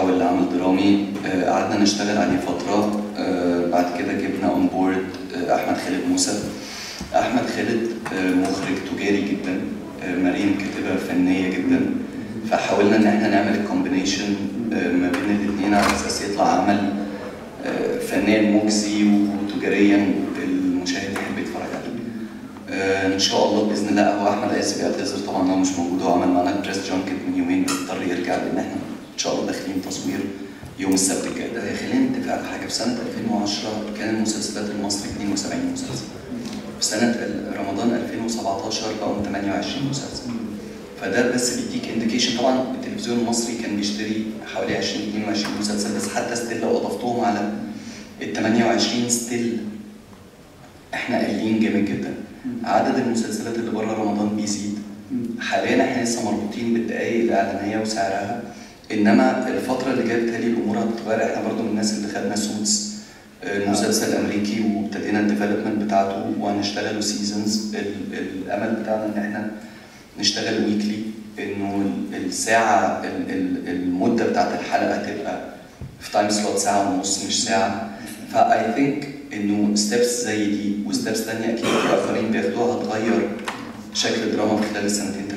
بيتحول لعمل درامي آه، قعدنا نشتغل عليه فترة آه، بعد كده جبنا اون بورد أحمد خالد موسى أحمد خالد آه، مخرج تجاري جدا آه، مريم كاتبة فنية جدا فحاولنا إن احنا نعمل الكومبينيشن ما بين الاتنين على أساس يطلع عمل آه، فنيا مجزي وتجاريا المشاهد يحب يتفرج عليه. آه، ان شاء الله باذن الله هو احمد اسف بيعتذر طبعا إن هو مش موجود هو عمل معانا بريس جانكت من يومين بس اضطر يرجع لان احنا ان شاء الله داخلين تصوير يوم السبت الجاي ده خلينا نتفق على حاجه في سنه 2010 كان المسلسلات المصري 72 مسلسل في سنه ال- رمضان 2017 بقوا 28 مسلسل فده بس بيديك انديكيشن طبعا التلفزيون المصري كان بيشتري حوالي 20 22 مسلسل بس حتى ستيل لو اضفتهم على ال 28 ستيل احنا قليلين جامد جدا عدد المسلسلات اللي بره رمضان بيزيد حاليا احنا لسه مربوطين بالدقائق الاعلانيه وسعرها انما الفتره اللي جايه بتهيألي الامور هتتغير احنا برضو من الناس اللي خدنا سوتس المسلسل الامريكي وابتدينا الديفلوبمنت بتاعته وهنشتغله سيزونز الامل بتاعنا ان احنا نشتغل ويكلي انه ال- الساعه ال- ال- المده بتاعت الحلقه تبقى في تايم سلوت ساعه ونص مش ساعه فاي ثينك انه ستيبس زي دي وستيبس تانية اكيد في اخرين بياخدوها هتغير شكل الدراما في خلال السنتين